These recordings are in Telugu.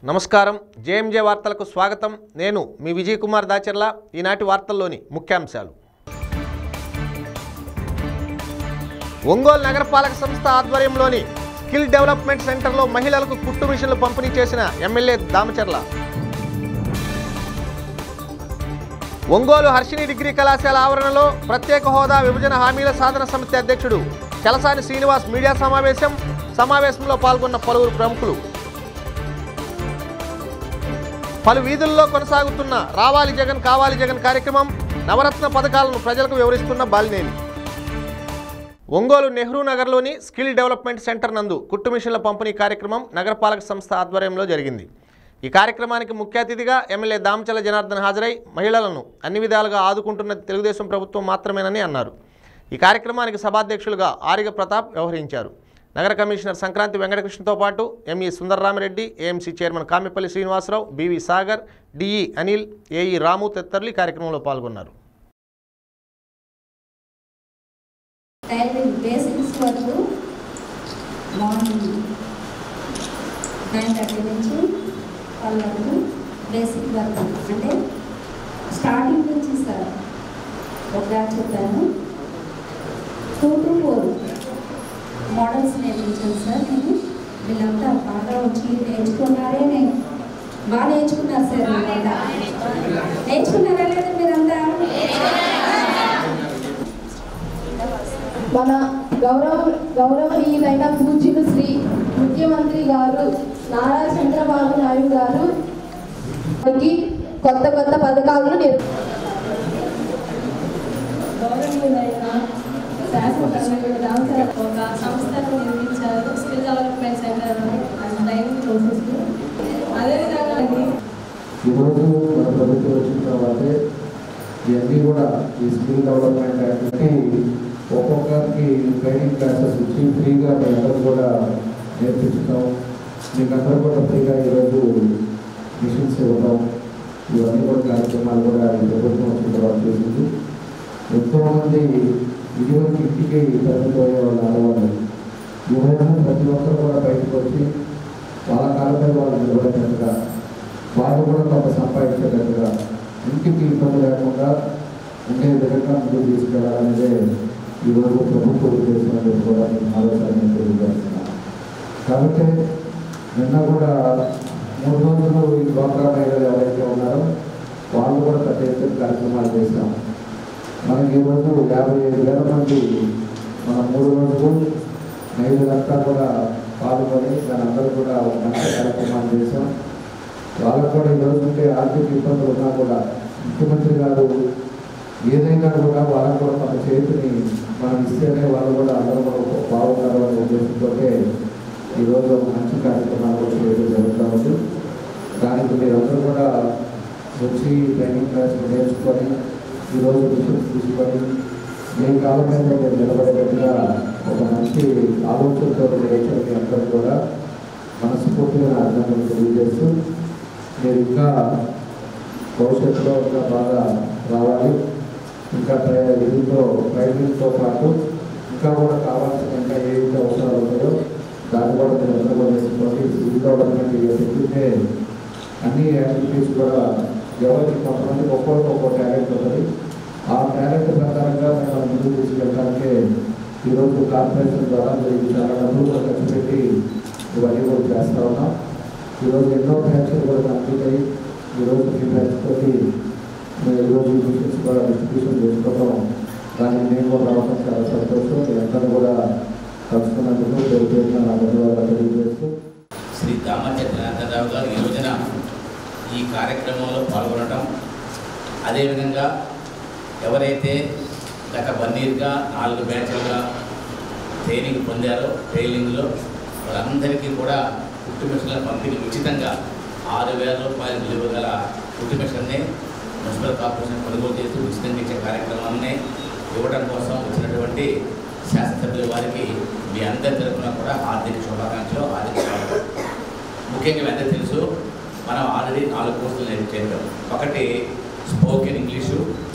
నమస్కారం జేఎంజే వార్తలకు స్వాగతం నేను మీ విజయ్ కుమార్ దాచర్ల ఈనాటి వార్తల్లోని ముఖ్యాంశాలు ఒంగోలు నగరపాలక సంస్థ ఆధ్వర్యంలోని స్కిల్ డెవలప్మెంట్ సెంటర్లో మహిళలకు కుట్టు మిషన్లు పంపిణీ చేసిన ఎమ్మెల్యే దామచర్ల ఒంగోలు హర్షిని డిగ్రీ కళాశాల ఆవరణలో ప్రత్యేక హోదా విభజన హామీల సాధన సమితి అధ్యక్షుడు చలసాని శ్రీనివాస్ మీడియా సమావేశం సమావేశంలో పాల్గొన్న పలువురు ప్రముఖులు పలు వీధుల్లో కొనసాగుతున్న రావాలి జగన్ కావాలి జగన్ కార్యక్రమం నవరత్న పథకాలను ప్రజలకు వివరిస్తున్న బాలినేని ఒంగోలు నెహ్రూ నగర్లోని స్కిల్ డెవలప్మెంట్ సెంటర్ నందు కుట్టు మిషన్ల పంపిణీ కార్యక్రమం నగరపాలక సంస్థ ఆధ్వర్యంలో జరిగింది ఈ కార్యక్రమానికి ముఖ్య అతిథిగా ఎమ్మెల్యే దామచల జనార్దన్ హాజరై మహిళలను అన్ని విధాలుగా ఆదుకుంటున్న తెలుగుదేశం ప్రభుత్వం మాత్రమేనని అన్నారు ఈ కార్యక్రమానికి సభాధ్యక్షులుగా ఆరిగ ప్రతాప్ వ్యవహరించారు నగర కమిషనర్ సంక్రాంతి వెంకటకృష్ణతో పాటు ME Sundarramireddy AMC chairman Kamepalli Srinivasarao BV Sagar DE Anil AE Ramu తదితరులు ఈ కార్యక్రమంలో పాల్గొన్నారు టైలరింగ్ బేసిక్స్ వరకు మార్నింగ్ నైన్ థర్టీ నుంచి ట్వెల్వ్ వరకు బేసిక్ వరకు అంటే స్టార్టింగ్ నుంచి సార్ ఒక బ్యాచ్ చెప్పాను టూ టు ఫోర్ మోడల్స్ నేర్పించాను సార్ నేను వీళ్ళంతా బాగా వచ్చి నేర్చుకున్నారే నేను బాగా నేర్చుకున్నారు సార్ వీళ్ళంతా నేర్చుకున్నారా లేదా మీరంతా మన గౌరవ గౌరవనీయులైన పూజ్యులు శ్రీ ముఖ్యమంత్రి గారు నారా చంద్రబాబు నాయుడు గారు మనకి కొత్త కొత్త పథకాలను నిర్ గౌరవనీయులైన శాసనసభ్యులు రామచంద్ర ఒక సంస్థను నిర్మించారు skill development centre and training courses అదేవిధంగా ఇది ఈరోజు మన ప్రభుత్వం వచ్చిన తర్వాతే ఇవన్నీ కూడా ఈ స్కిల్ డెవలప్మెంట్ యాక్టివిటీ ఒక్కొక్కరికి ట్రైనింగ్ క్లాసెస్ ఇచ్చి ఫ్రీగా మీ అందరూ కూడా నేర్పించడం మీకు అందరూ కూడా ఫ్రీగా ఈరోజు మిషన్స్ ఇవ్వడం ఇవన్నీ కూడా కార్యక్రమాలు కూడా ఈ ప్రభుత్వం వచ్చిన తర్వాత చేసింది ఎంతోమంది ఇదివరకు ఇంటికి పరిమితమయ్యే వాళ్ళు ఆడవాళ్ళు ఎవరైనా ప్రతి ఒక్కరు కూడా బయటకు వచ్చి వాళ్ళ కాలంపై వాళ్ళు నిలబడేటట్టుగా వాళ్ళు కూడా కొంత సంపాదించేటట్టుగా ఇంటికి ఇబ్బంది లేకుండా ఉండే విధంగా ముందుకు తీసుకెళ్లాలనేదే ఈరోజు ప్రభుత్వ ఉద్దేశం అనేది కూడా నేను ఆలోచన నేను తెలియజేస్తున్నాను కాబట్టి నిన్న కూడా మూడు రోజులు ఈ డ్వాక్రా మహిళలు ఎవరైతే ఉన్నారో వాళ్ళు కూడా పెద్ద ఎత్తున కార్యక్రమాలు చేశాం మనకి ఈరోజు యాభై ఐదు వేల మంది మన మూడు రోజులు మహిళలంతా కూడా పాల్గొని దాని అందరూ కూడా ఒక మంచి కార్యక్రమాలు చేశాం వాళ్ళకు కూడా ఈరోజు ఉండే ఆర్థిక ఇబ్బందులు ఉన్నా కూడా ముఖ్యమంత్రి గారు ఏదైనా కూడా వాళ్ళకు కూడా మన చేతిని మనం ఇస్తేనే వాళ్ళు కూడా అందరూ కూడా బాగున్నారు అనే ఉద్దేశంతో ఈరోజు ఒక మంచి కార్యక్రమాలు కూడా చేయడం జరుగుతూ ఉంది దానికి మీరందరూ కూడా వచ్చి ట్రైనింగ్ క్లాస్ నేర్చుకొని ఈరోజు మిషన్స్ తీసుకొని మీ కాలం మీద మీరు నిలబడేటట్టుగా ఒక మంచి ఆలోచనతో నేర్చుకుని మీ అందరూ కూడా మనస్ఫూర్తిగా నా అర్థం తెలియజేస్తూ మీరు ఇంకా భవిష్యత్తులో ఇంకా బాగా రావాలి ఇంకా ట్రై- దీంతో ట్రైనింగ్తో పాటు ఇంకా కూడా కావాల్సిన ఇంకా ఏ విధ అవసరాలు ఉన్నాయో దాన్ని కూడా మీరు అందరూ కూడా నేర్చుకోండి స్కిల్ డెవలప్మెంట్ ఇక చెప్తుంటే అన్ని యాక్టివిటీస్ కూడా ఎవరికి కొంతమంది ఒక్కొక్కరికి ఒక్కో టాలెంట్ ఉంటుంది ఆ టాలెంట్ ప్రకారంగా మేము మనం ముందుకు తీసుకెళ్ళడానికి ఈరోజు కార్పొరేషన్ ద్వారా మీరు చాలా డబ్బులు కూడా ఖర్చు పెట్టి ఇవన్నీ కూడా చేస్తూ ఉన్నాం ఈరోజు ఎన్నో బ్యాచ్లు కూడా కంప్లీట్ అయ్యి ఈరోజు ఈ బ్యాచ్ తోటి మేము ఈరోజు ఈ మిషన్స్ కూడా డిస్ట్రిబ్యూషన్ చేసుకోవడం దాన్ని నేను కూడా రావడం చాలా సంతోషం మీ అందరూ కూడా కలుసుకున్నందుకు పేరు పేరున నా ధన్యవాదాలు తెలియజేస్తూ శ్రీ దామచ జనార్దనరావు గారు ఈ రోజున ఈ కార్యక్రమంలో పాల్గొనడం అదేవిధంగా ఎవరైతే గత వన్ ఇయర్గా నాలుగు బ్యాచ్లుగా ట్రైనింగ్ పొందారో ట్రైనింగ్లో వాళ్ళందరికీ కూడా కుట్టు మిషన్ల పంపిణీ ఉచితంగా ఆరు వేల రూపాయల విలువ గల కుట్టు మిషన్ని మున్సిపల్ కార్పొరేషన్ కొనుగోలు చేస్తూ ఉచితంగా ఇచ్చే కార్యక్రమాన్ని ఇవ్వడం కోసం వచ్చినటువంటి శాసనసభ్యుల వారికి మీ అందరి తరఫున కూడా ఆర్థిక శుభాకాంక్షలు ఆర్థిక స్వాగతం ముఖ్యంగా మీ అందరికీ తెలుసు మనం ఆల్రెడీ నాలుగు కోర్సులు నేర్చేద్దాం ఒకటి స్పోకెన్ ఇంగ్లీషు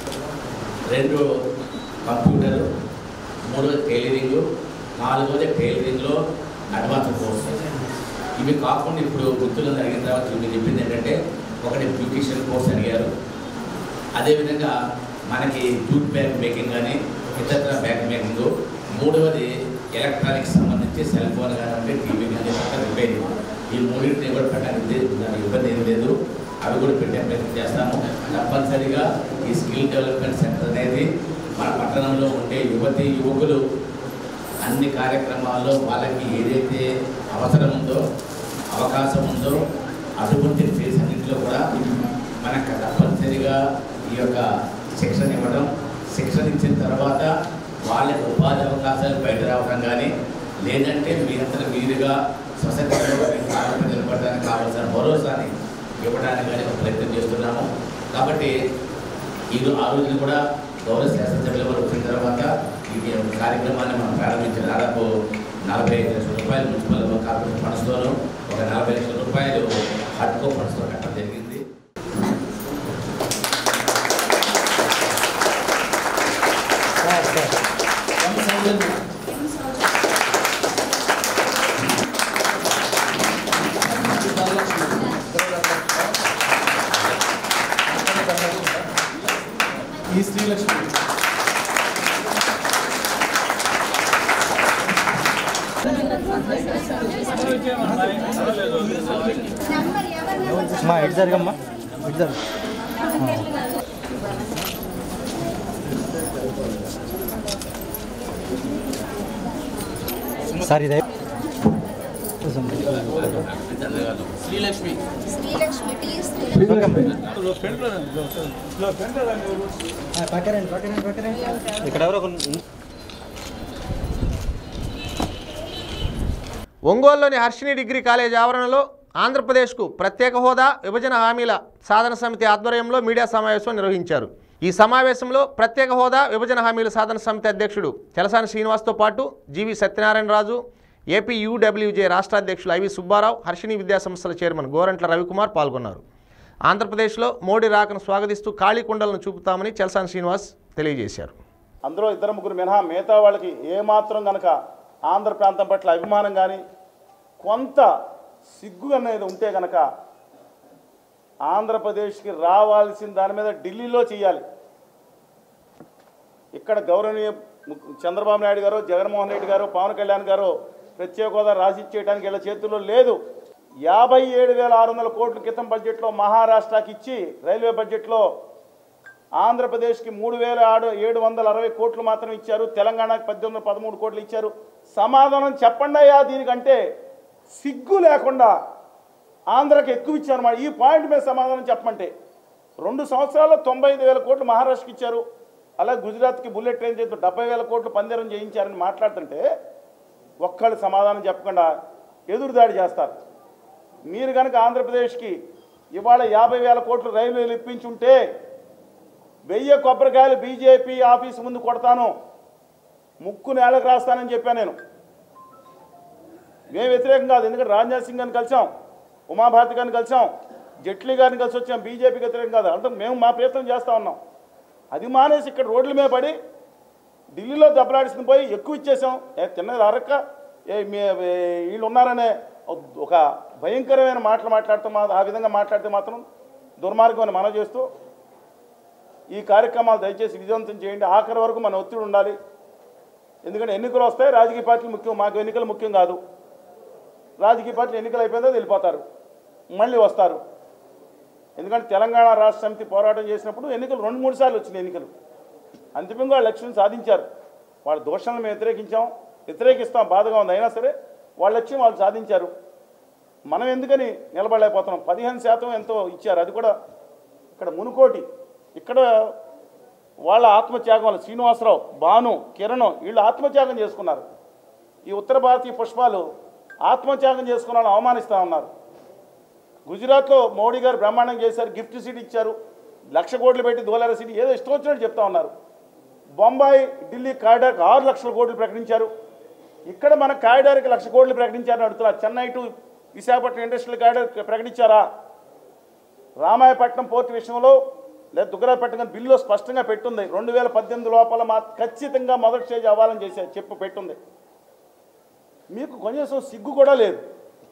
రెండు కంప్యూటరు మూడోది టైలరింగు నాలుగోది టైలరింగ్లో అడ్వాన్స్ కోర్సు ఇవి కాకుండా ఇప్పుడు వృత్తులను అడిగిన తర్వాత మీరు చెప్పింది ఏంటంటే ఒకటి బ్యూటిషియన్ కోర్స్ అడిగారు అదేవిధంగా మనకి జూట్ బ్యాగ్ మేకింగ్ కానీ ఇతర బ్యాగ్ మేకింగ్ మూడవది ఎలక్ట్రానిక్స్ సంబంధించి సెల్ ఫోన్ కానివ్వండి టీవీ కానీ పక్కన రిపేరింగ్ ఈ మూడింటిని కూడా పెట్టడానికి దానికి ఇబ్బంది ఏం లేదు అవి కూడా పెట్టే ప్రయత్నం చేస్తాము తప్పనిసరిగా ఈ స్కిల్ డెవలప్మెంట్ సెంటర్ అనేది మన పట్టణంలో ఉండే యువతి యువకులు అన్ని కార్యక్రమాల్లో వాళ్ళకి ఏదైతే అవసరం ఉందో అవకాశం ఉందో అటువంటి ఫేస్ అన్నింటిలో కూడా మనకు తప్పనిసరిగా ఈ యొక్క శిక్షణ ఇవ్వడం శిక్షణ ఇచ్చిన తర్వాత వాళ్ళకి ఉపాధి అవకాశాలు బయట రావడం కానీ లేదంటే మీరంతా మీరుగా సొసైటీలో కారణంగా నిలబడడానికి కావాల్సిన భరోసాని ఇవ్వడానికి కానీ ఒక ప్రయత్నం చేస్తున్నాము కాబట్టి ఈ రో- ఆ రోజున కూడా గౌరవ శాసనసభ్యుల వారు వచ్చిన తర్వాత ఈ కార్యక్రమాన్ని మనం ప్రారంభించిన దాదాపు నలభై ఐదు లక్షల రూపాయలు మున్సిపల్ కార్పొరేషన్ ఫండ్స్తోనూ ఒక నలభై లక్షల రూపాయలు హడ్కో ఫండ్స్తో కట్టడం జరిగింది ఈ శ్రీలక్ష్మి అమ్మా ఎటు జరగమ్మా ఎటు జరుగు సార్ ఇదే శ్రీలక్ష్మి పక్కరండి పక్కరండి పక్కరండి ఇక్కడ ఎవరో ఒక ఒంగోలులోని హర్షిని డిగ్రీ కాలేజ్ ఆవరణలో ఆంధ్రప్రదేశ్కు ప్రత్యేక హోదా విభజన హామీల సాధన సమితి ఆధ్వర్యంలో మీడియా సమావేశం నిర్వహించారు ఈ సమావేశంలో ప్రత్యేక హోదా విభజన హామీల సాధన సమితి అధ్యక్షుడు తెలసాని శ్రీనివాస్తో పాటు GV Satyanarayana Raju AP UWJ రాష్ట్ర అధ్యక్షులు ఐవి సుబ్బారావు హర్షిని విద్యాసంస్థల చైర్మన్ గోరంట్ల రవికుమార్ పాల్గొన్నారు ఆంధ్రప్రదేశ్లో మోడీ రాకను స్వాగతిస్తూ ఖాళీ కుండలను చూపుతామని చెలసాని శ్రీనివాస్ తెలియజేశారు అందులో ఇద్దరు ముగ్గురు మినహా మిగతా వాళ్ళకి ఏమాత్రం గనక ఆంధ్ర ప్రాంతం పట్ల అభిమానం కానీ కొంత సిగ్గు అనేది ఉంటే గనక ఆంధ్రప్రదేశ్కి రావాల్సిన దాని మీద ఢిల్లీలో చేయాలి ఇక్కడ గౌరవనీయ ము- చంద్రబాబు నాయుడు గారు జగన్మోహన్ రెడ్డి గారు పవన్ కళ్యాణ్ గారు ప్రత్యేక హోదా రాసి ఇచ్చేయడానికి వీళ్ళ చేతుల్లో లేదు యాభై ఏడు వేల ఆరు వందల కోట్ల క్రితం బడ్జెట్లో మహారాష్ట్రకి ఇచ్చి రైల్వే బడ్జెట్లో ఆంధ్రప్రదేశ్కి మూడు వేల ఆడు ఏడు వందల అరవై కోట్లు మాత్రం ఇచ్చారు తెలంగాణకి పద్దెనిమిది వందల పదమూడు కోట్లు ఇచ్చారు సమాధానం చెప్పండి అయ్యా దీనికంటే సిగ్గు లేకుండా ఆంధ్రాకి ఎక్కువ ఇచ్చారు అన్నమాట ఈ పాయింట్ మీద సమాధానం చెప్పమంటే రెండు సంవత్సరాల్లో తొంభై ఐదు వేల కోట్లు మహారాష్ట్రకి ఇచ్చారు అలాగే గుజరాత్కి బుల్లెట్ ట్రైన్ చేస్తూ డెబ్బై వేల కోట్లు పందేరం చేయించారని మాట్లాడుతుంటే ఒక్కళ్ళు సమాధానం చెప్పకుండా ఎదురుదాడి చేస్తారు మీరు కనుక ఆంధ్రప్రదేశ్కి ఇవాళ యాభై వేల కోట్లు రైల్వేలు ఇప్పించుంటే వెయ్యి కొబ్బరికాయలు బీజేపీ ఆఫీస్ ముందు కొడతాను ముక్కు నేలకు రాస్తానని చెప్పాను నేను మేము వ్యతిరేకం కాదు ఎందుకంటే రాజ్నాథ్ సింగ్ గారిని కలిసాం ఉమాభారతి గారిని కలిసాం జైట్లీ గారిని కలిసి వచ్చాం బీజేపీకి వ్యతిరేకం కాదు అంటే మేము మా ప్రయత్నం చేస్తూ ఉన్నాం అది మానేసి ఇక్కడ రోడ్ల మీద పడి ఢిల్లీలో దెబ్బలాడిస్తుంది పోయి ఎక్కువ ఇచ్చేసాం ఏ తిన్నది అరక్క ఏ మీ ఏ- వీళ్ళు ఉన్నారనే ఒక భయంకరమైన మాటలు మాట్లాడుతూ మా ఆ విధంగా మాట్లాడితే మాత్రం దుర్మార్గం అని మనం చేస్తూ ఈ కార్యక్రమాలు దయచేసి విజయవంతం చేయండి ఆఖరి వరకు మన ఒత్తిడి ఉండాలి ఎందుకంటే ఎన్నికలు వస్తాయి రాజకీయ పార్టీలు ముఖ్యం మాకు ఎన్నికలు ముఖ్యం కాదు రాజకీయ పార్టీలు ఎన్నికలు అయిపోయిందో వెళ్ళిపోతారు మళ్ళీ వస్తారు ఎందుకంటే తెలంగాణ రాష్ట్ర సమితి పోరాటం చేసినప్పుడు ఎన్నికలు రెండు మూడు సార్లు వచ్చినాయి ఎన్నికలు అంతిమంగా వాళ్ళ లక్ష్యం సాధించారు వాళ్ళ దోషాలను మేము వ్యతిరేకించాం వ్యతిరేకిస్తాం బాధగా ఉంది అయినా సరే వాళ్ళ లక్ష్యం వాళ్ళు సాధించారు మనం ఎందుకని నిలబడలేకపోతున్నాం పదిహేను శాతం ఎంతో ఇచ్చారు అది కూడా ఇక్కడ మునుకోటి ఇక్కడ వాళ్ళ ఆత్మత్యాగం వల్ల శ్రీనివాసరావు భాను కిరణ్ వీళ్ళు ఆత్మత్యాగం చేసుకున్నారు ఈ ఉత్తర భారతీయ పుష్పాలు ఆత్మత్యాగం చేసుకున్న వాళ్ళని అవమానిస్తూ ఉన్నారు గుజరాత్లో మోడీ గారు బ్రహ్మాండం చేశారు గిఫ్ట్ సీట్ ఇచ్చారు లక్ష కోట్లు పెట్టి దోలార సీట్ ఏదో ఇష్టం వచ్చినట్టు చెప్తా ఉన్నారు బొంబాయి ఢిల్లీ కారిడార్కి ఆరు లక్షల కోట్లు ప్రకటించారు ఇక్కడ మన కారిడార్కి లక్ష కోట్లు ప్రకటించారని అడుగుతున్నారు Chennai to Visakhapatnam industrial corridor ప్రకటించారా రామాయపట్నం పోర్టు విషయంలో లేదా దుగ్గరాపట్నం బిల్లులో స్పష్టంగా పెట్టుంది రెండు వేల పద్దెనిమిది లోపల మా ఖచ్చితంగా మొదటి స్టేజ్ అవ్వాలని చేసే చెప్పు పెట్టుంది మీకు కొంచెం సిగ్గు కూడా లేదు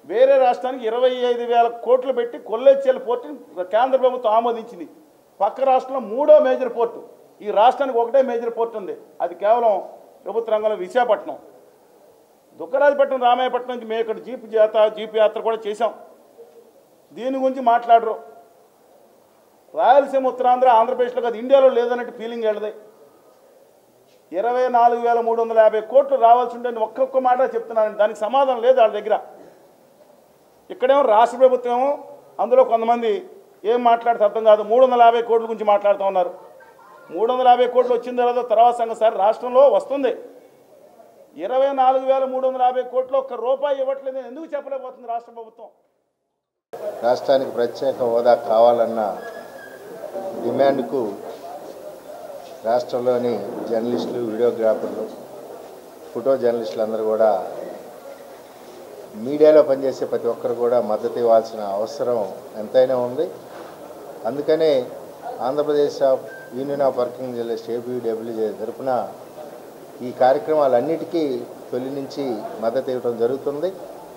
వేరే రాష్ట్రానికి ఇరవై ఐదు వేల కోట్లు పెట్టి కొల్లేచెల్ పోర్టుని కేంద్ర ప్రభుత్వం ఆమోదించింది పక్క రాష్ట్రంలో మూడో మేజర్ పోర్టు ఈ రాష్ట్రానికి ఒకటే మేజర్ పోర్టు ఉంది అది కేవలం ప్రభుత్వ రంగంలో విశాఖపట్నం దుగ్గరాజపట్నం రామాయపట్నం నుంచి మేము ఇక్కడ జీప్ జాత జీప్ యాత్ర కూడా చేశాం దీని గురించి మాట్లాడరు రాయలసీమ ఉత్తరాంధ్ర ఆంధ్రప్రదేశ్లో కాదు ఇండియాలో లేదన్నట్టు ఫీలింగ్ వెళ్ళదు ఇరవై నాలుగు వేల మూడు వందల యాభై కోట్లు రావాల్సి ఉంటే ఒక్కొక్క మాట చెప్తున్నాను దానికి సమాధానం లేదు వాళ్ళ దగ్గర ఇక్కడేమో రాష్ట్ర ప్రభుత్వం ఏమో అందులో కొంతమంది ఏం మాట్లాడితే అర్థం కాదు మూడు వందల యాభై కోట్ల గురించి మాట్లాడుతూ ఉన్నారు మూడు వందల యాభై కోట్లు వచ్చిన తర్వాత తర్వాత సంగతి సార్ రాష్ట్రంలో వస్తుంది ఇరవై నాలుగు వేల మూడు వందల యాభై కోట్లు ఒక్క రూపాయి ఇవ్వట్లేదు ఎందుకు చెప్పలేకపోతుంది రాష్ట్ర ప్రభుత్వం రాష్ట్రానికి ప్రత్యేక హోదా కావాలన్న డిమాండ్కు రాష్ట్రంలోని జర్నలిస్టులు వీడియోగ్రాఫర్లు ఫోటో జర్నలిస్టులు అందరూ కూడా మీడియాలో పనిచేసే ప్రతి ఒక్కరు కూడా మద్దతు ఇవ్వాల్సిన అవసరం ఎంతైనా ఉంది అందుకనే Andhra Pradesh of union of working journalist APWJ తరఫున ఈ కార్యక్రమాలన్నిటికీ తొలి నుంచి మద్దతు ఇవ్వడం జరుగుతుంది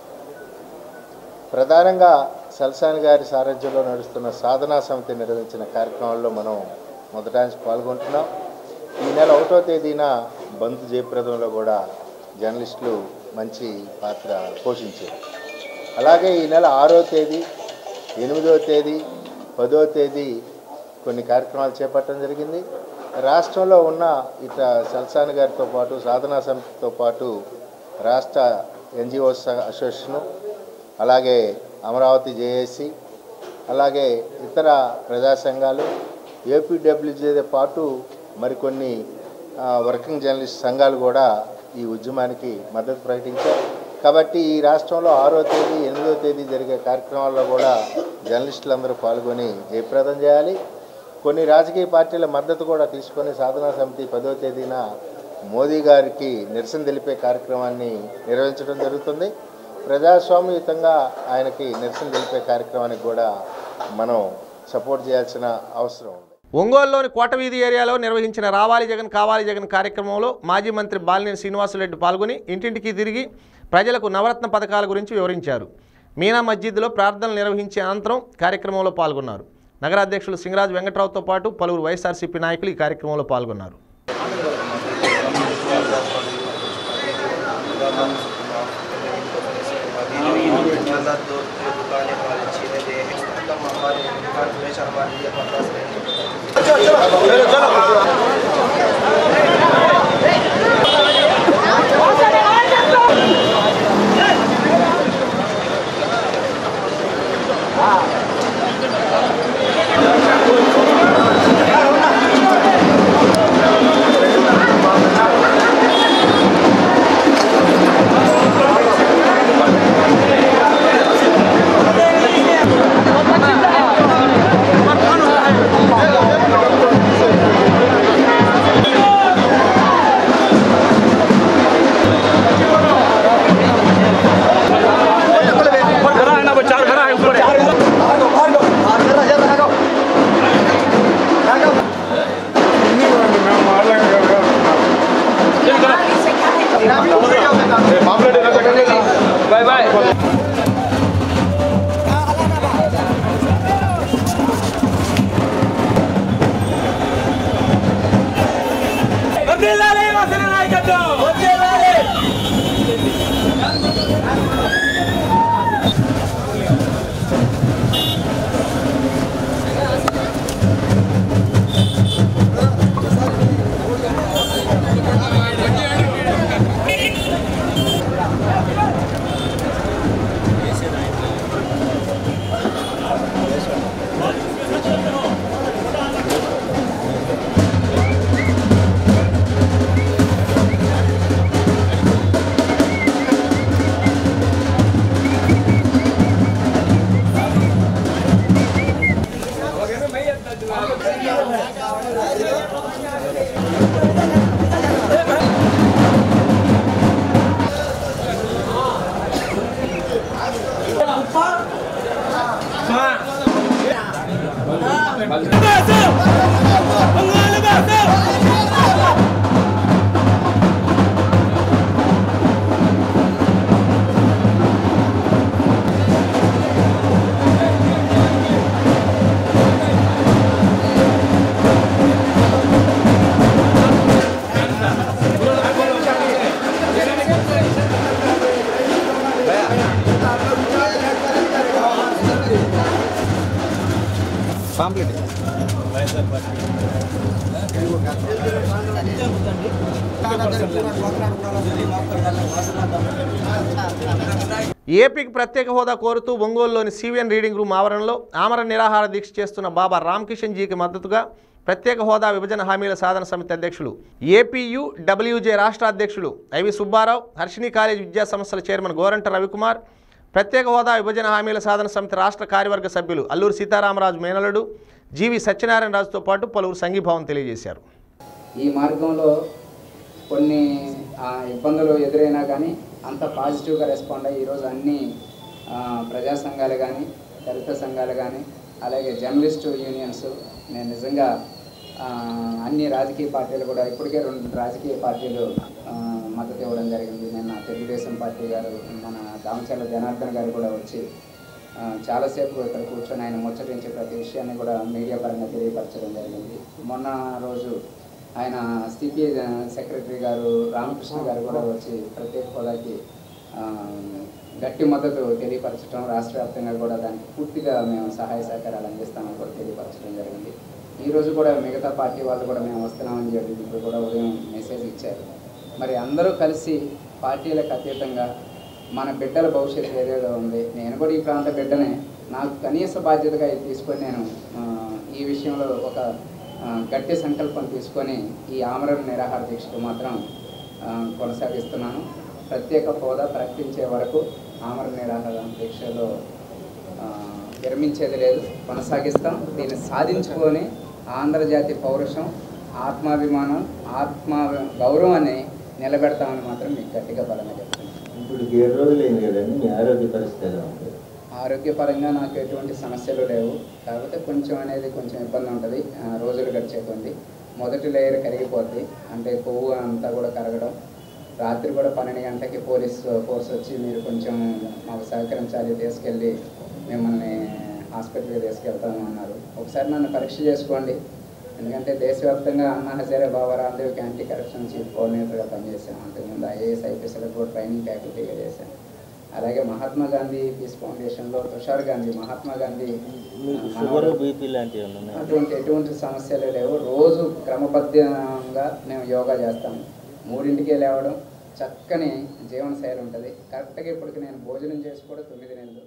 ప్రధానంగా సల్సాన్ గారి సారథ్యంలో నడుస్తున్న సాధనా సమితి నిర్వహించిన కార్యక్రమాల్లో మనం మొదటానికి పాల్గొంటున్నాం ఈ నెల ఒకటో తేదీన బంద్ జయప్రదంలో కూడా జర్నలిస్టులు మంచి పాత్ర పోషించారు అలాగే ఈ నెల ఆరో తేదీ ఎనిమిదో తేదీ పదో తేదీ కొన్ని కార్యక్రమాలు చేపట్టడం జరిగింది రాష్ట్రంలో ఉన్న ఇట సల్సాన్ గారితో పాటు సాధనా సమితితో పాటు రాష్ట్ర ఎన్జిఓస్ అసోసియేషను అలాగే అమరావతి జేఏసీ అలాగే ఇతర ప్రజా సంఘాలు ఏపీడబ్ల్యూజేతో పాటు మరికొన్ని ఆ, వర్కింగ్ జర్నలిస్ట్ సంఘాలు కూడా ఈ ఉద్యమానికి మద్దతు ప్రకటించారు కాబట్టి ఈ రాష్ట్రంలో ఆరో తేదీ ఎనిమిదో తేదీ జరిగే కార్యక్రమాల్లో కూడా జర్నలిస్టులందరూ పాల్గొని జయప్రదం చేయాలి కొన్ని రాజకీయ పార్టీల మద్దతు కూడా తీసుకొని సాధనా సమితి పదో తేదీన మోదీ గారికి నిరసన తెలిపే కార్యక్రమాన్ని నిర్వహించడం జరుగుతుంది ప్రజాస్వామ్యయుతంగా ఆయనకి నిరసన తెలిపే కార్యక్రమానికి కూడా మనం సపోర్ట్ చేయాల్సిన అవసరం ఉంది ఒంగోలులోని కోటవీధి ఏరియాలో నిర్వహించిన రావాలి జగన్ కావాలి జగన్ కార్యక్రమంలో మాజీ మంత్రి బాలినేని శ్రీనివాసరెడ్డి పాల్గొని ఇంటింటికి తిరిగి ప్రజలకు నవరత్న పథకాల గురించి వివరించారు మీనా మస్జిద్లో ప్రార్థనలు నిర్వహించే అనంతరం కార్యక్రమంలో పాల్గొన్నారు నగరాధ్యక్షులు సింగరాజు వెంకట్రావుతో పాటు పలువురు వైఎస్ఆర్సీపీ నాయకులు ఈ కార్యక్రమంలో పాల్గొన్నారు పాంప్లెట్ ఏపీకి ప్రత్యేక హోదా కోరుతూ ఒంగోలులోని సివిఎన్ రీడింగ్ రూమ్ ఆవరణలో ఆమరణ నిరాహార దీక్ష చేస్తున్న బాబా రామకిషన్ జీకి మద్దతుగా ప్రత్యేక హోదా విభజన హామీల సాధన సమితి అధ్యక్షులు ఏపీయు డబ్ల్యూజే రాష్ట్ర అధ్యక్షులు ఐవి సుబ్బారావు హర్షిని కాలేజ్ విద్యా సంస్థల చైర్మన్ గోరంట రవికుమార్ ప్రత్యేక హోదా విభజన హామీల సాధన సమితి రాష్ట్ర కార్యవర్గ సభ్యులు అల్లూరు సీతారామరాజు మేనలుడు జీవి సత్యనారాయణ రాజుతో పాటు పలువురు సంఘీభావం తెలియజేశారు ఈ మార్గంలో కొన్ని ఆ, ఇబ్బందులు ఎదురైనా కానీ అంత పాజిటివ్గా రెస్పాండ్ అయ్యి ఈరోజు అన్ని ఆ, ప్రజా సంఘాలు కానీ దళిత సంఘాలు కానీ అలాగే జర్నలిస్టు యూనియన్స్ నేను నిజంగా ఆ, అన్ని రాజకీయ పార్టీలు కూడా ఇప్పటికే రెండు రాజకీయ పార్టీలు ఆ, మద్దతు ఇవ్వడం జరిగింది నిన్న తెలుగుదేశం పార్టీ గారు మన దామచర్ల జనార్దన్ గారు కూడా వచ్చి ఆ, చాలాసేపు ఇక్కడ కూర్చొని ఆయన ముచ్చటించే ప్రతి విషయాన్ని కూడా మీడియా పరంగా తెలియపరచడం జరిగింది మొన్న రోజు ఆయన సిపిఐ సెక్రటరీ గారు రామకృష్ణ గారు కూడా వచ్చి ప్రత్యేక హోదాకి ఆ, గట్టి మద్దతు తెలియపరచడం రాష్ట్ర వ్యాప్తంగా కూడా దానికి పూర్తిగా మేము సహాయ సహకారాలు అందిస్తామని కూడా తెలియపరచడం జరిగింది ఈ రోజు కూడా మిగతా పార్టీ వాళ్ళు కూడా మేము వస్తున్నామని చెప్పి ఇప్పుడు కూడా ఉదయం మెసేజ్ ఇచ్చారు మరి అందరూ కలిసి పార్టీలకు అతీతంగా మన బిడ్డల భవిష్యత్తు ఏదేదో ఉంది నేను కూడా ఈ ప్రాంత బిడ్డనే నాకు కనీస బాధ్యతగా ఇది తీసుకొని నేను ఆ, ఈ విషయంలో ఒక ఆ, గట్టి సంకల్పం తీసుకొని ఈ ఆమరణ నిరాహార దీక్షకు మాత్రం ఆ, కొనసాగిస్తున్నాను ప్రత్యేక హోదా ప్రకటించే వరకు ఆమరణ నిరాహార దీక్షలో ఆ, విరమించేది లేదు కొనసాగిస్తాం దీన్ని సాధించుకొని ఆంధ్రజాతి పౌరుషం ఆత్మాభిమానం ఆత్మ గౌరవాన్ని నిలబెడతామని మాత్రం మీకు గట్టిగా బలంగా చెప్తున్నాను ఇప్పుడు ఏడు రోజులు అయింది కదండి మీ ఆరోగ్య పరిస్థితి ఎలా ఉంది ఆరోగ్యపరంగా నాకు ఎటువంటి సమస్యలు లేవు కాకపోతే కొంచెం అనేది కొంచెం ఇబ్బంది ఉంటుంది ఆ, రోజులు గడిచే కొద్ది మొదటి లేయర్ కరిగిపోద్ది అంటే కొవ్వు అంతా కూడా కరగడం రాత్రి కూడా పన్నెండు గంటలకి పోలీస్ ఫోర్స్ వచ్చి మీరు కొంచెం మాకు సహకరించాలి తీసుకెళ్ళి మిమ్మల్ని హాస్పిటల్కి తీసుకెళ్తాము అన్నారు ఒకసారి నన్ను పరీక్ష చేసుకోండి ఎందుకంటే దేశవ్యాప్తంగా Anna Hazare Baba Ramdev anti corruption chief కోఆర్డినేటర్గా పనిచేశాను అంతకుముందు ఐఏఎస్ ఐపీఎస్లో కూడా ట్రైనింగ్ ఫ్యాకల్టీగా చేశాను అలాగే మహాత్మా గాంధీ పీస్ ఫౌండేషన్లో తుషార్ గాంధీ మహాత్మా గాంధీ షుగర్ బీపీ లాంటివి ఏమన్నా ఉన్నాయా? అటువంటి ఎటువంటి సమస్యలు లేవు రోజు క్రమబద్ధంగా మేము యోగా చేస్తాము మూడింటికే లేవడం చక్కని జీవన శైలి ఉంటుంది కరెక్ట్గా ఇప్పటికి నేను భోజనం చేసి కూడా తొమ్మిది నెలలు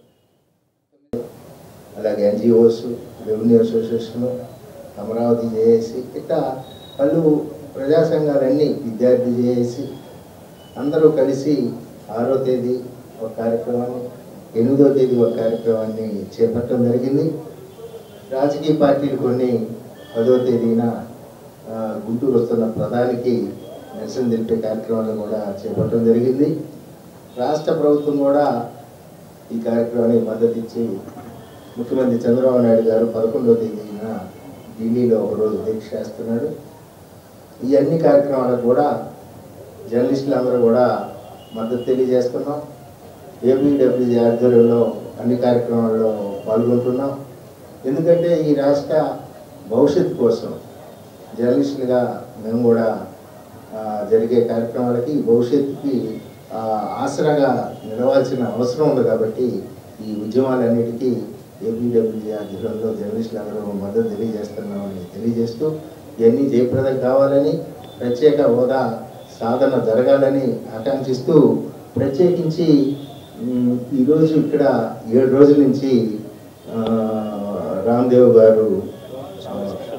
అలాగే NGOs revenue association Amaravati JAC ఇట్లా పలు ప్రజా సంఘాలన్నీ విద్యార్థి జేఏసి అందరూ కలిసి ఆరో తేదీ ఒక కార్యక్రమాన్ని ఎనిమిదో తేదీ ఒక కార్యక్రమాన్ని చేపట్టడం జరిగింది రాజకీయ పార్టీలు కొన్ని పదో తేదీన ఆ, గుంటూరు వస్తున్న ప్రధానికి నిరసన తెలిపే కార్యక్రమాలు కూడా చేపట్టడం జరిగింది రాష్ట్ర ప్రభుత్వం కూడా ఈ కార్యక్రమానికి మద్దతు ఇచ్చి ముఖ్యమంత్రి చంద్రబాబు నాయుడు గారు పదకొండవ తేదీన ఢిల్లీలో ఒకరోజు దీక్ష చేస్తున్నాడు ఈ అన్ని కార్యక్రమాలకు కూడా జర్నలిస్టులు అందరూ కూడా మద్దతు తెలియజేస్తున్నాం ఏపీడబ్ల్యూజీ ఆధ్వర్యంలో అన్ని కార్యక్రమాల్లో పాల్గొంటున్నాం ఎందుకంటే ఈ రాష్ట్ర భవిష్యత్తు కోసం జర్నలిస్టులుగా మేము కూడా ఆ, జరిగే కార్యక్రమాలకి భవిష్యత్తుకి ఆ, ఆసరాగా నిలవాల్సిన అవసరం ఉంది కాబట్టి ఈ ఉద్యమాలన్నిటికీ ఏపీడబ్ల్యూజీ ఆధ్వర్యంలో జర్నలిస్టులు అందరూ మద్దతు తెలియజేస్తున్నామని తెలియజేస్తూ ఇవన్నీ జయప్రదం కావాలని ప్రత్యేక హోదా సాధన జరగాలని ఆకాంక్షిస్తూ ప్రత్యేకించి ఉమ్, ఈరోజు ఇక్కడ ఏడు రోజుల నుంచి ఆ, రామ్దేవ్ గారు ఆ,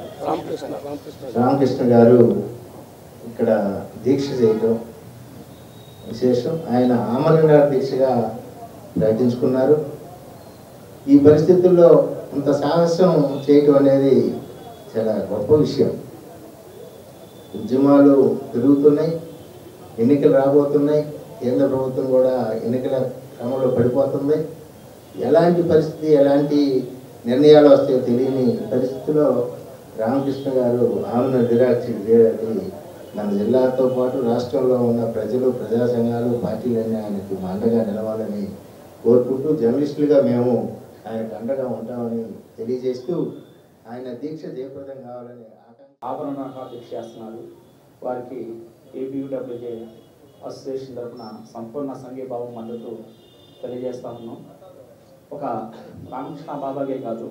రామకృష్ణ గారు ఇక్కడ దీక్ష చేయటం విశేషం ఆయన ఆమరణ దీక్షగా ప్రకటించుకున్నారు ఈ పరిస్థితుల్లో అంత సాహసం చేయటం అనేది చాలా గొప్ప విషయం ఉద్యమాలు పెరుగుతున్నాయి ఎన్నికలు రాబోతున్నాయి కేంద్ర ప్రభుత్వం కూడా ఎన్నికల క్రమంలో పడిపోతుంది ఎలాంటి పరిస్థితి ఎలాంటి నిర్ణయాలు వస్తాయో తెలియని పరిస్థితిలో రామకృష్ణ గారు ఆమెను నిరాక్షి చేయడానికి మన జిల్లాతో పాటు రాష్ట్రంలో ఉన్న ప్రజలు ప్రజా సంఘాలు పార్టీలన్నీ ఆయనకు అండగా నిలవాలని కోరుకుంటూ జర్నలిస్టులుగా మేము ఆయనకు అండగా ఉంటామని తెలియజేస్తూ ఆయన దీక్ష జయప్రదం కావాలని ఆకాంక్ష ఆభరణ దీక్ష చేస్తున్నారు వారికి ఏపీయూడబ్ల్యూజే అసోసియేషన్ తరఫున సంపూర్ణ సంఘీభావం మద్దతు తెలియజేస్తా ఉన్నాం ఒక రామకృష్ణ బాబాగే కాదు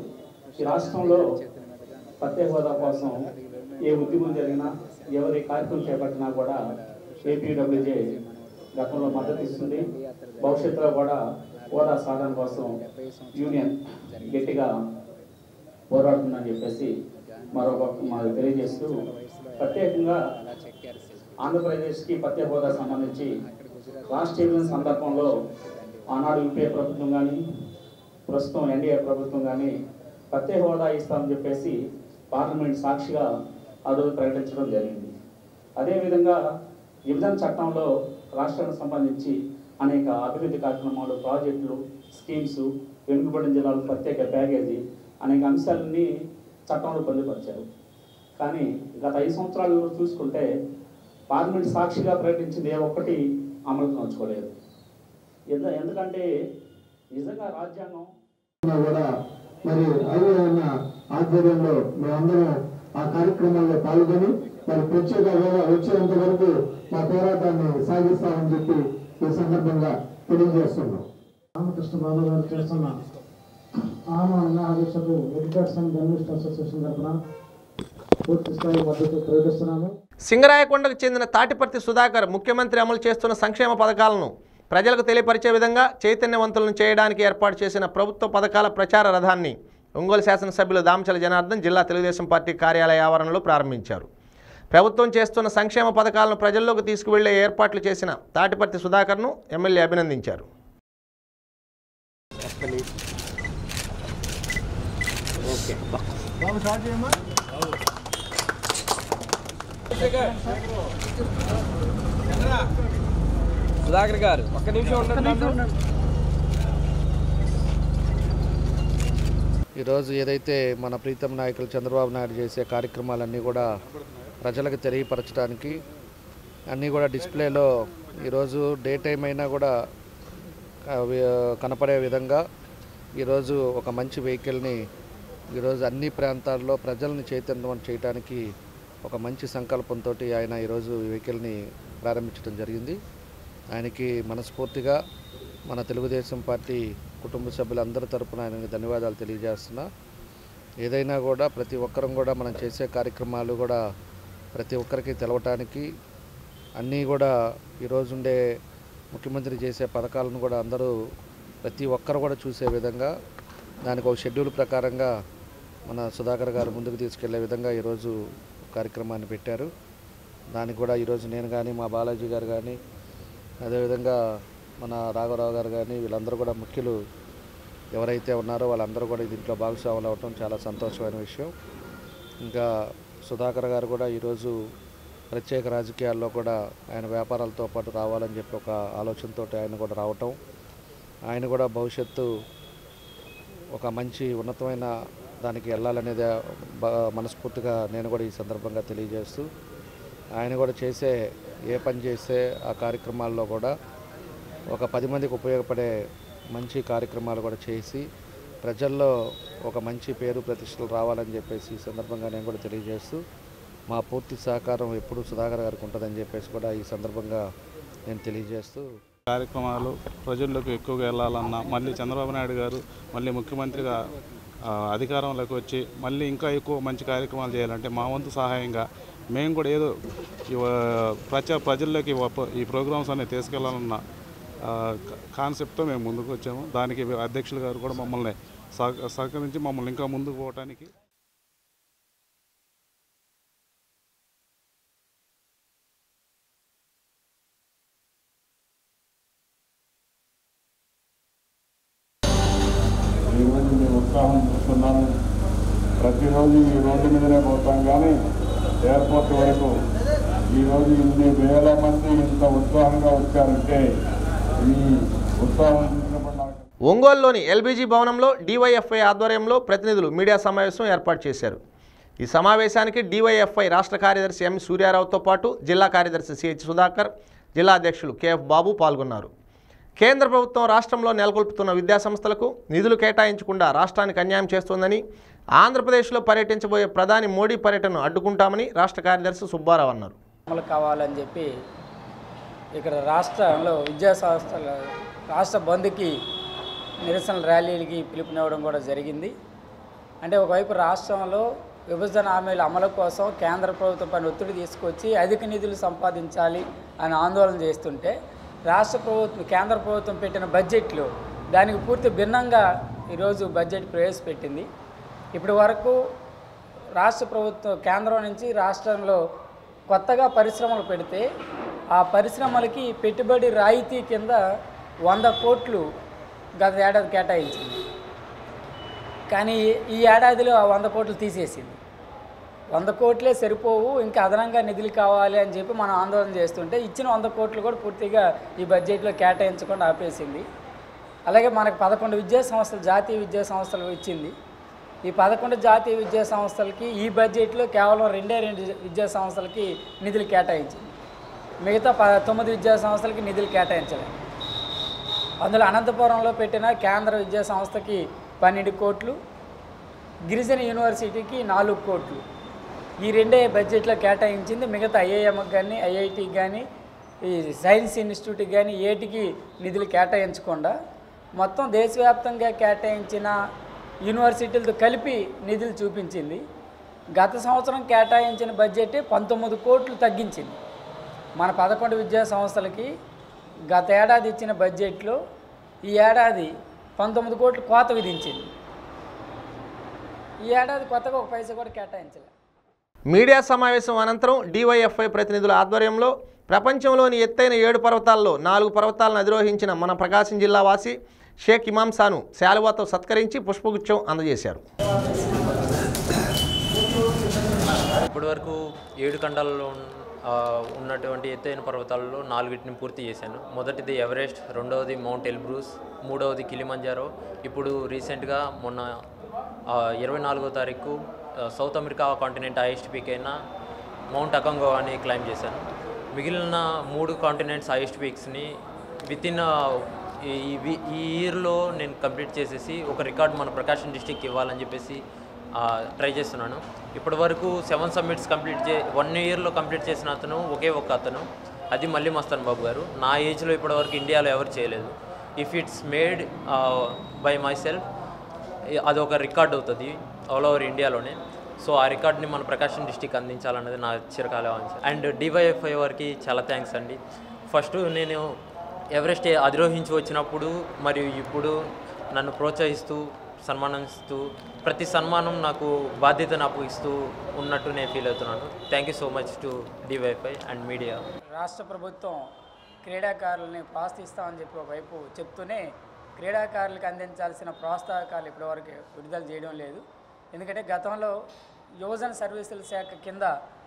ఈ రాష్ట్రంలో ప్రత్యేక హోదా కోసం ఏ ఉద్యమం జరిగినా ఎవరి కార్యక్రమం చేపట్టినా కూడా ఏపీడబ్ల్యూజే గతంలో మద్దతు ఇస్తుంది భవిష్యత్తులో కూడా హోదా సాధన కోసం యూనియన్ గట్టిగా పోరాడుతుందని చెప్పేసి మరొక మాకు తెలియజేస్తూ ప్రత్యేకంగా ఆంధ్రప్రదేశ్కి ప్రత్యేక హోదా సంబంధించి రాష్ట్ర విభజన సందర్భంలో ఆనాడు యూపీఏ ప్రభుత్వం కానీ ప్రస్తుతం ఎన్డీఏ ప్రభుత్వం కానీ ప్రత్యేక హోదా ఇస్తామని చెప్పేసి పార్లమెంట్ సాక్షిగా ఆ రోజు ప్రకటించడం జరిగింది అదేవిధంగా విభజన చట్టంలో రాష్ట్రానికి సంబంధించి అనేక అభివృద్ధి కార్యక్రమాలు ప్రాజెక్టులు స్కీమ్స్ వెనుకబడిన జిల్లాలకు ప్రత్యేక ప్యాకేజీ అనేక అంశాలన్నీ చట్టంలో పొందుపరిచారు కానీ గత ఐదు సంవత్సరాలలో చూసుకుంటే పార్లమెంట్ సాక్షిగా ప్రకటించింది ఏ ఒక్కటి అమలుకు నోచుకోలేదు ఎందు- ఎందుకంటే నిజంగా రాజ్యాంగం ఉన్నా కూడా మరి ఐఓ ఉన్న ఆధ్వర్యంలో మేమందరం ఆ కార్యక్రమంలో పాల్గొని మరి ప్రత్యేక హోదా వచ్చేంత వరకు మా పోరాటాన్ని సాగిస్తామని చెప్పి ఈ సందర్భంగా తెలియజేస్తున్నాం రామకృష్ణ బాబు గారు చేస్తున్న ఆమె ఆదేశకు ఎడిటర్స్ అండ్ జర్నలిస్ట్ అసోసియేషన్ తరఫున పూర్తి స్థాయి మద్దతు ప్రకటిస్తున్నాము సింగరాయకొండకు చెందిన తాటిపర్తి సుధాకర్ ముఖ్యమంత్రి అమలు చేస్తున్న సంక్షేమ పథకాలను ప్రజలకు తెలియపరిచే విధంగా చైతన్యవంతులను చేయడానికి ఏర్పాటు చేసిన ప్రభుత్వ పథకాల ప్రచార రథాన్ని ఒంగోలు శాసనసభ్యులు దామచల జనార్దన్ జిల్లా తెలుగుదేశం పార్టీ కార్యాలయ ఆవరణలో ప్రారంభించారు ప్రభుత్వం చేస్తున్న సంక్షేమ పథకాలను ప్రజల్లోకి తీసుకువెళ్లే ఏర్పాట్లు చేసిన తాటిపర్తి సుధాకర్ను ఎమ్మెల్యే అభినందించారు సుధాకర్ గారు ఒక్క నిమిషం ఉండండి ఈరోజు ఏదైతే మన ప్రీతం నాయకులు చంద్రబాబు నాయుడు చేసే కార్యక్రమాలన్నీ కూడా ప్రజలకు తెలియపరచడానికి అన్నీ కూడా డిస్ప్లేలో ఈరోజు డే టైం అయినా కూడా ఆ, వి- కనపడే విధంగా ఈరోజు ఒక మంచి వెహికల్ని ఈరోజు అన్ని ప్రాంతాల్లో ప్రజల్ని చైతన్యవంతం చేయడానికి ఒక మంచి సంకల్పంతో ఆయన ఈరోజు ఈ వెహికల్ని ప్రారంభించడం జరిగింది ఆయనకి మనస్ఫూర్తిగా మన తెలుగుదేశం పార్టీ కుటుంబ సభ్యులందరి తరపున ఆయనకి ధన్యవాదాలు తెలియజేస్తున్నా ఏదైనా కూడా ప్రతి ఒక్కరం కూడా మనం చేసే కార్యక్రమాలు కూడా ప్రతి ఒక్కరికి తెలవటానికి అన్నీ కూడా ఈరోజు ఉండే ముఖ్యమంత్రి చేసే పథకాలను కూడా అందరూ ప్రతి ఒక్కరు కూడా చూసే విధంగా దానికి ఒక షెడ్యూల్ ప్రకారంగా మన సుధాకర్ గారు ముందుకు తీసుకెళ్లే విధంగా ఈరోజు కార్యక్రమాన్ని పెట్టారు దానికి కూడా ఈరోజు నేను కానీ మా బాలాజీ గారు కానీ అదేవిధంగా మన రాఘవరావు గారు కానీ వీళ్ళందరూ కూడా ముఖ్యులు ఎవరైతే ఉన్నారో వాళ్ళందరూ కూడా దీంట్లో భాగస్వాములు అవటం చాలా సంతోషమైన విషయం ఇంకా సుధాకర్ గారు కూడా ఈరోజు ప్రత్యేక రాజకీయాల్లో కూడా ఆయన వ్యాపారాలతో పాటు రావాలని చెప్పి ఒక ఆలోచనతో ఆయన కూడా రావటం ఆయన కూడా భవిష్యత్తు ఒక మంచి ఉన్నతమైన దానికి వెళ్ళాలనేది బ- మనస్ఫూర్తిగా నేను కూడా ఈ సందర్భంగా తెలియజేస్తూ ఆయన కూడా చేసే ఏ పని చేస్తే ఆ కార్యక్రమాల్లో కూడా ఒక పది మందికి ఉపయోగపడే మంచి కార్యక్రమాలు కూడా చేసి ప్రజల్లో ఒక మంచి పేరు ప్రతిష్టలు రావాలని చెప్పేసి ఈ సందర్భంగా నేను కూడా తెలియజేస్తూ మా పూర్తి సహకారం ఎప్పుడు సుధాకర్ గారికి ఉంటుందని చెప్పేసి కూడా ఈ సందర్భంగా నేను తెలియజేస్తూ కార్యక్రమాలు ప్రజల్లోకి ఎక్కువగా వెళ్ళాలన్నా మళ్ళీ చంద్రబాబు నాయుడు గారు మళ్ళీ ముఖ్యమంత్రిగా ఆ, అధికారంలోకి వచ్చి మళ్ళీ ఇంకా ఎక్కువ మంచి కార్యక్రమాలు చేయాలంటే మా వంతు సహాయంగా మేము కూడా ఏదో ఈ, ఆ, ప్రజా ప్రజల్లోకి ఒక- ఈ ప్రోగ్రామ్స్ అనేవి తీసుకెళ్లాలన్న ఆ, క- కాన్సెప్ట్తో మేము ముందుకు వచ్చాము దానికి అధ్యక్షులు గారు కూడా మమ్మల్ని సహ సహకరించి మమ్మల్ని ఇంకా ముందుకు పోవటానికి ఈరోజు మేము ఉత్సాహం చూస్తున్నాము ప్రతిరోజు ఈ రోడ్డు మీదనే పోతాం కానీ ఎయిర్పోర్ట్ వరకు ఈరోజు ఇన్ని వేల మంది ఇంత ఉత్సాహంగా వచ్చారంటే ఈ ఉత్సాహం చూసినప్పుడు నాకు ఒంగోలులోని ఎల్బీజీ భవనంలో డివైఎఫ్ఐ ఆధ్వర్యంలో ప్రతినిధులు మీడియా సమావేశం ఏర్పాటు చేశారు ఈ సమావేశానికి డివైఎఫ్ఐ రాష్ట్ర కార్యదర్శి ఎం సూర్యారావుతో పాటు జిల్లా కార్యదర్శి సిహెచ్ సుధాకర్ జిల్లా అధ్యక్షులు కెఎఫ్ బాబు పాల్గొన్నారు కేంద్ర ప్రభుత్వం రాష్ట్రంలో నెలకొల్పుతున్న విద్యాసంస్థలకు నిధులు కేటాయించకుండా రాష్ట్రానికి అన్యాయం చేస్తోందని ఆంధ్రప్రదేశ్లో పర్యటించబోయే ప్రధాని మోడీ పర్యటనను అడ్డుకుంటామని రాష్ట్ర కార్యదర్శి సుబ్బారావు అన్నారు అమలు కావాలని చెప్పి ఇక్కడ రాష్ట్రంలో విద్యా సంస్థల రాష్ట్ర బంద్కి నిరసన ర్యాలీలకి పిలుపునివ్వడం కూడా జరిగింది అంటే ఒకవైపు రాష్ట్రంలో విభజన హామీల అమలు కోసం కేంద్ర ప్రభుత్వం పైన ఒత్తిడి తీసుకొచ్చి అధిక నిధులు సంపాదించాలి అని ఆందోళన చేస్తుంటే రాష్ట్ర ప్రభుత్వం కేంద్ర ప్రభుత్వం పెట్టిన బడ్జెట్లు దానికి పూర్తి భిన్నంగా ఈరోజు బడ్జెట్ ప్రవేశపెట్టింది ఇప్పటి వరకు రాష్ట్ర ప్రభుత్వం కేంద్రం నుంచి రాష్ట్రంలో కొత్తగా పరిశ్రమలు పెడితే ఆ పరిశ్రమలకి పెట్టుబడి రాయితీ కింద వంద కోట్లు గత ఏడాది కేటాయించింది కానీ ఈ ఏడాదిలో ఆ వంద కోట్లు తీసేసింది వంద కోట్లే సరిపోవు ఇంకా అదనంగా నిధులు కావాలి అని చెప్పి మనం ఆందోళన చేస్తుంటే ఇచ్చిన వంద కోట్లు కూడా పూర్తిగా ఈ బడ్జెట్లో కేటాయించకుండా ఆపేసింది అలాగే మనకు పదకొండు విద్యా సంస్థలు జాతీయ విద్యా సంస్థలు ఇచ్చింది ఈ పదకొండు జాతీయ విద్యా సంస్థలకి ఈ బడ్జెట్లో కేవలం రెండే రెండు విద్యా సంస్థలకి నిధులు కేటాయించింది మిగతా ప తొమ్మిది విద్యా సంస్థలకి నిధులు కేటాయించలేదు అందులో అనంతపురంలో పెట్టిన కేంద్ర విద్యా సంస్థకి పన్నెండు కోట్లు గిరిజన యూనివర్సిటీకి నాలుగు కోట్లు ఈ రెండే బడ్జెట్లో కేటాయించింది మిగతా ఐఐఎంకి కానీ ఐఐటికి కానీ ఈ సైన్స్ ఇన్స్టిట్యూట్కి కానీ ఏటికి నిధులు కేటాయించకుండా మొత్తం దేశవ్యాప్తంగా కేటాయించిన యూనివర్సిటీలతో కలిపి నిధులు చూపించింది గత సంవత్సరం కేటాయించిన బడ్జెట్ పంతొమ్మిది కోట్లు తగ్గించింది మన పదకొండు విద్యా సంస్థలకి గత ఏడాది ఇచ్చిన బడ్జెట్లో ఈ ఏడాది పంతొమ్మిది కోట్లు కోత విధించింది ఈ ఏడాది కొత్తగా ఒక పైసా కూడా కేటాయించలేదు మీడియా సమావేశం అనంతరం డివైఎఫ్ఐ ప్రతినిధుల ఆధ్వర్యంలో ప్రపంచంలోని ఎత్తైన ఏడు పర్వతాల్లో నాలుగు పర్వతాలను అధిరోహించిన మన ప్రకాశం జిల్లా వాసి షేక్ ఇమాం సాను శాలువాతో సత్కరించి పుష్పగుచ్చం అందజేశారు ఇప్పటి వరకు ఏడు ఖండాలలో ఉన్న- ఆ, ఉన్నటువంటి ఎత్తైన పర్వతాలలో నాలుగిటిని పూర్తి చేశాను మొదటిది ఎవరెస్ట్ రెండవది మౌంట్ ఎల్బ్రూస్ మూడవది కిలిమంజారో ఇప్పుడు రీసెంట్గా మొన్న ఆ, ఇరవై నాలుగో తారీఖు ఆ, south America continent highest peak అయిన మౌంట్ అకంగో అని క్లైమ్ చేశాను మిగిలిన మూడు కాంటినెంట్స్ హైయెస్ట్ పీక్స్ని విత్ ఇన్ ఈ వి- ఈ ఇయర్లో నేను కంప్లీట్ చేసేసి ఒక రికార్డ్ మన ప్రకాశం డిస్టిక్ ఇవ్వాలని చెప్పేసి ట్రై చేస్తున్నాను ఇప్పటి వరకు సెవెన్ సబ్మిట్స్ కంప్లీట్ చే వన్ ఇయర్లో కంప్లీట్ చేసిన అతను ఒకే ఒక అతను అది మళ్ళీ మస్తాన్ బాబు గారు నా ఏజ్లో ఇప్పటివరకు ఇండియాలో ఎవరు చేయలేదు if it's made by myself అది ఒక రికార్డ్ అవుతుంది ఆల్ ఓవర్ ఇండియాలోనే సో ఆ రికార్డ్ని మన ప్రకాశం డిస్టిక్ అందించాలన్నది నా చిరకాల వాంఛ అండ్ డివైఎఫ్ఐ వారికి చాలా థ్యాంక్స్ అండి ఫస్ట్ నేను ఎవరెస్ట్ అధిరోహించి వచ్చినప్పుడు మరియు ఇప్పుడు నన్ను ప్రోత్సహిస్తూ సన్మానిస్తూ ప్రతి సన్మానం నాకు బాధ్యతను అప్పగిస్తూ ఉన్నట్టు నేను ఫీల్ అవుతున్నాను thank you so much to DYFI and media రాష్ట్ర ప్రభుత్వం క్రీడాకారులని ప్రోత్సహిస్తామని చెప్పి ఒకవైపు చెప్తూనే క్రీడాకారులకు అందించాల్సిన ప్రోత్సాహకాలు ఇప్పటివరకు విడుదల చేయడం లేదు ఎందుకంటే గతంలో యువజన సర్వీసుల శాఖ కింద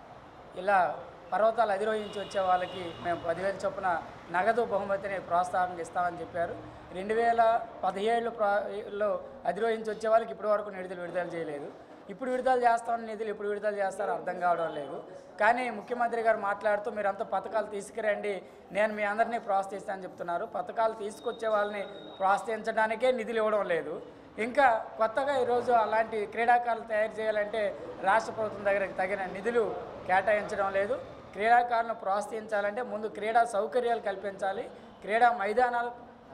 ఇలా పర్వతాలు అధిరోహించి వచ్చే వాళ్ళకి మేము పదివేల చొప్పున నగదు బహుమతిని ప్రోత్సాహం ఇస్తామని చెప్పారు రెండు వేల పదిహేడులో లో అధిరోహించి వచ్చే వాళ్ళకి ఇప్పటి వరకు నిధులు విడుదల చేయలేదు ఇప్పుడు విడుదల చేస్తామని నిధులు ఇప్పుడు విడుదల చేస్తారో అర్థం కావడం లేదు కానీ ముఖ్యమంత్రి గారు మాట్లాడుతూ మీరంతా పథకాలు తీసుకురండి నేను మీ అందరినీ ప్రోత్సహిస్తానని చెప్తున్నారు పథకాలు తీసుకొచ్చే వాళ్ళని ప్రోత్సహించడానికే నిధులు ఇవ్వడం లేదు ఇంకా కొత్తగా ఈరోజు అలాంటి క్రీడాకారులు తయారు చేయాలంటే రాష్ట్ర ప్రభుత్వం దగ్గర తగిన నిధులు కేటాయించడం లేదు క్రీడాకారులను ప్రోత్సహించాలంటే ముందు క్రీడా సౌకర్యాలు కల్పించాలి క్రీడా మైదానాలు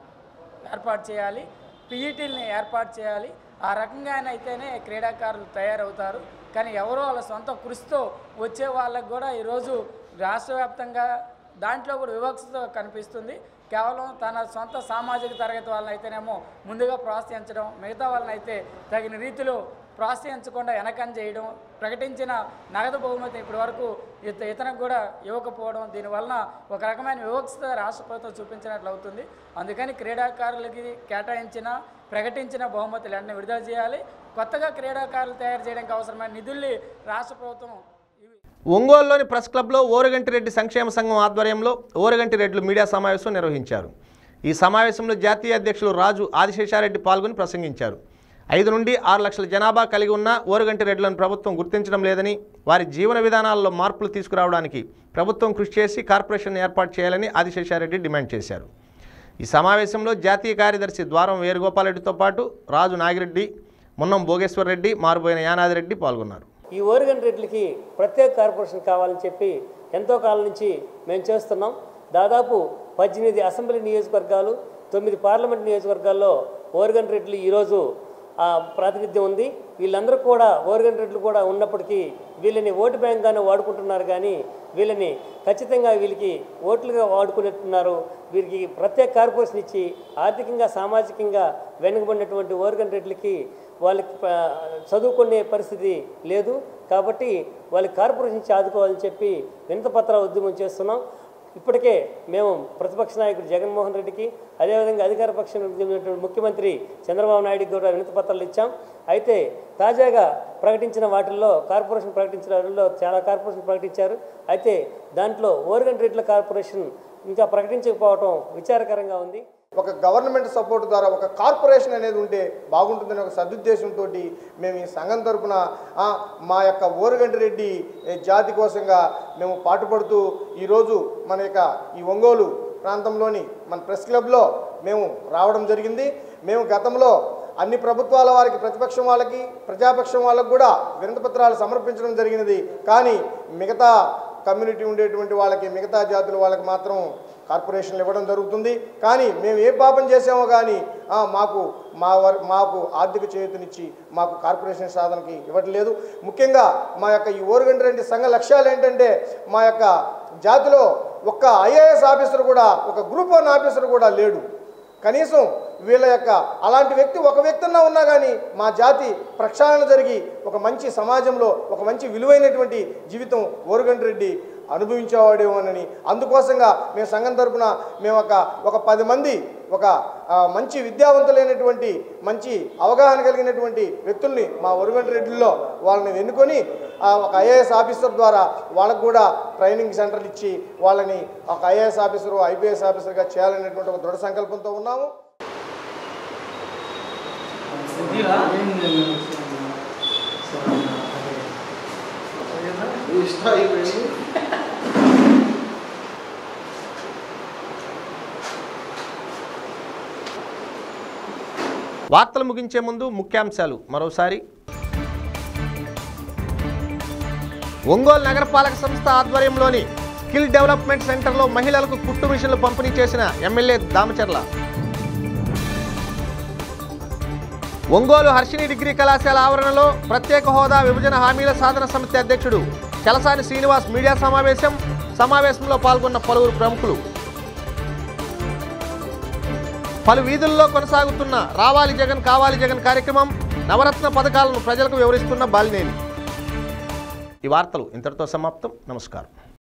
ఏర్పాటు చేయాలి పీఈటీలని ఏర్పాటు చేయాలి ఆ రకంగా అయితేనే క్రీడాకారులు తయారవుతారు కానీ ఎవరో వాళ్ళ సొంత కృషితో వచ్చే వాళ్ళకు కూడా ఈరోజు రాష్ట్ర వ్యాప్తంగా దాంట్లో కూడా వివక్షత కనిపిస్తుంది కేవలం తన సొంత సామాజిక తరగతి వాళ్ళని అయితేనేమో ముందుగా ప్రోత్సహించడం మిగతా వాళ్ళని అయితే తగిన రీతిలో ప్రోత్సహించకుండా వెనకం చేయడం ప్రకటించిన నగదు బహుమతి ఇప్పటి వరకు ఇత ఇతనికి కూడా ఇవ్వకపోవడం దీనివలన ఒక రకమైన వివక్షత రాష్ట్ర ప్రభుత్వం చూపించినట్లు అవుతుంది అందుకని క్రీడాకారులకి కేటాయించిన ప్రకటించిన బహుమతులు వెంటనే విడుదల చేయాలి కొత్తగా క్రీడాకారులు తయారు చేయడానికి అవసరమైన నిధుల్ని రాష్ట్ర ప్రభుత్వం ఒంగోలులోని ప్రెస్ క్లబ్లో ఓరగంటి రెడ్డి సంక్షేమ సంఘం ఆధ్వర్యంలో ఓరగంటి రెడ్లు మీడియా సమావేశం నిర్వహించారు ఈ సమావేశంలో జాతీయ అధ్యక్షులు రాజు ఆదిశేషారెడ్డి పాల్గొని ప్రసంగించారు ఐదు నుండి ఆరు లక్షల జనాభా కలిగి ఉన్న ఓరగంటి రెడ్లను ప్రభుత్వం గుర్తించడం లేదని వారి జీవన విధానాల్లో మార్పులు తీసుకురావడానికి ప్రభుత్వం కృషి చేసి కార్పొరేషన్ ఏర్పాటు చేయాలని ఆదిశేషారెడ్డి డిమాండ్ చేశారు ఈ సమావేశంలో జాతీయ కార్యదర్శి ద్వారం వేణుగోపాలరెడ్డితో పాటు రాజు నాగిరెడ్డి మున్నం భోగేశ్వర్ రెడ్డి మారుబోయిన యానాదిరెడ్డి పాల్గొన్నారు ఈ ఓరిగన్ రెడ్లకి ప్రత్యేక కార్పొరేషన్ కావాలని చెప్పి ఎంతో కాలం నుంచి మేము చేస్తున్నాం దాదాపు పద్దెనిమిది అసెంబ్లీ నియోజకవర్గాలు తొమ్మిది పార్లమెంట్ నియోజకవర్గాల్లో ఓరిగన్ రెడ్లు ఈరోజు ఆ ప్రాతినిధ్యం ఉంది వీళ్ళందరూ కూడా ఓరిగంట రెడ్లు కూడా ఉన్నప్పటికీ వీళ్ళని ఓటు బ్యాంక్గానే వాడుకుంటున్నారు కానీ వీళ్ళని ఖచ్చితంగా వీళ్ళకి ఓట్లుగా వాడుకునేట్టున్నారు వీరికి ప్రత్యేక కార్పొరేషన్ ఇచ్చి ఆర్థికంగా సామాజికంగా వెనుకబడినటువంటి ఓరిగంట రెడ్లకి వాళ్ళకి ప- చదువుకునే పరిస్థితి లేదు కాబట్టి వాళ్ళకి కార్పొరేషన్ ఇచ్చి ఆదుకోవాలని చెప్పి వినతపత్ర ఉద్యమం చేస్తున్నాం ఇప్పటికే మేము ప్రతిపక్ష నాయకుడు జగన్మోహన్ రెడ్డికి అదేవిధంగా అధికార పక్షం ఉన్నటువంటి ముఖ్యమంత్రి చంద్రబాబు నాయుడుకి కూడా వినతి పత్రాలు ఇచ్చాం అయితే తాజాగా ప్రకటించిన వాటిల్లో కార్పొరేషన్ ప్రకటించిన వాటిల్లో చాలా కార్పొరేషన్ ప్రకటించారు అయితే దాంట్లో ఓరిగంట రెడ్ల కార్పొరేషన్ ఇంకా ప్రకటించకపోవడం విచారకరంగా ఉంది ఒక గవర్నమెంట్ సపోర్ట్ ద్వారా ఒక కార్పొరేషన్ అనేది ఉంటే బాగుంటుందనే ఒక సదుద్దేశంతో మేము ఈ సంఘం తరపున ఆ, మా యొక్క ఓరుగంటి రెడ్డి ఏ, జాతి కోసంగా మేము పాటుపడుతూ ఈరోజు మన యొక్క ఈ ఒంగోలు ప్రాంతంలోని మన ప్రెస్ క్లబ్లో మేము రావడం జరిగింది మేము గతంలో అన్ని ప్రభుత్వాల వారికి ప్రతిపక్షం వాళ్ళకి ప్రజాపక్షం వాళ్ళకి కూడా వినతిపత్రాలు సమర్పించడం జరిగినది కానీ మిగతా కమ్యూనిటీ ఉండేటువంటి వాళ్ళకి మిగతా జాతుల వాళ్ళకి మాత్రం కార్పొరేషన్లు ఇవ్వడం జరుగుతుంది కానీ మేము ఏ పాపం చేసామో కానీ ఆ, మాకు మా వర్ మాకు ఆర్థిక చేయూతనిచ్చి మాకు కార్పొరేషన్ సాధనకి ఇవ్వట్లేదు ముఖ్యంగా మా యొక్క ఈ ఓరుగంటి రెడ్డి సంఘ లక్ష్యాలు ఏంటంటే మా యొక్క జాతిలో ఒక్క ఐఏఎస్ ఆఫీసర్ కూడా ఒక గ్రూప్ వన్ ఆఫీసర్ కూడా లేడు కనీసం వీళ్ళ యొక్క అలాంటి వ్యక్తి ఒక వ్యక్తి అన్నా ఉన్నా కానీ మా జాతి ప్రక్షాళన జరిగి ఒక మంచి సమాజంలో ఒక మంచి విలువైనటువంటి జీవితం ఓరుగంటి రెడ్డి అనుభవించేవాడేమోనని అందుకోసంగా మేము సంఘం తరపున మేము ఒక ఒక పది మంది ఒక ఆ, మంచి విద్యావంతులైనటువంటి మంచి అవగాహన కలిగినటువంటి వ్యక్తుల్ని మా ఒరుగంటి రెడ్డిలో వాళ్ళని ఎన్నుకొని ఆ, ఒక ఐఏఎస్ ఆఫీసర్ ద్వారా వాళ్ళకు కూడా ట్రైనింగ్ సెంటర్లు ఇచ్చి వాళ్ళని ఒక ఐఏఎస్ ఆఫీసర్ ఐపీఎస్ ఆఫీసర్గా చేయాలనేటువంటి ఒక దృఢ సంకల్పంతో ఉన్నాము వార్తలు ముగించే ముందు ముఖ్యాంశాలు మరోసారి ఒంగోలు నగరపాలక సంస్థ ఆధ్వర్యంలోని స్కిల్ డెవలప్మెంట్ సెంటర్లో మహిళలకు కుట్టు మిషన్లు పంపిణీ చేసిన ఎమ్మెల్యే దామచర్ల ఒంగోలు హర్షిని డిగ్రీ కళాశాల ఆవరణలో ప్రత్యేక హోదా విభజన హామీల సాధన సమితి అధ్యక్షుడు చలసాని శ్రీనివాస్ మీడియా సమావేశం సమావేశంలో పాల్గొన్న పలువురు ప్రముఖులు పలు వీధుల్లో కొనసాగుతున్న రావాలి జగన్ కావాలి జగన్ కార్యక్రమం నవరత్న పథకాలను ప్రజలకు వివరిస్తున్న బాలినేని ఈ వార్తలు ఇంతటితో సమాప్తం నమస్కారం